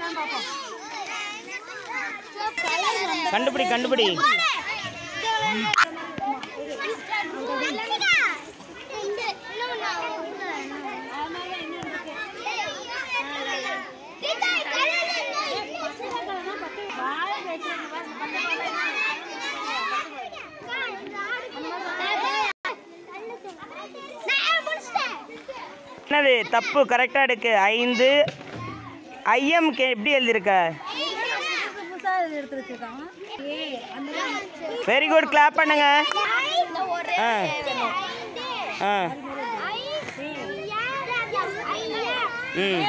கண்டுபிடி கண்டுபிடி என்னது தப்பு கரெக்டாக எடுக்கு ஐந்து ஐஎம் கே எப்படி எழுதியிருக்க வெரி குட் கிளாப் பண்ணுங்க ஆ ஆ ம்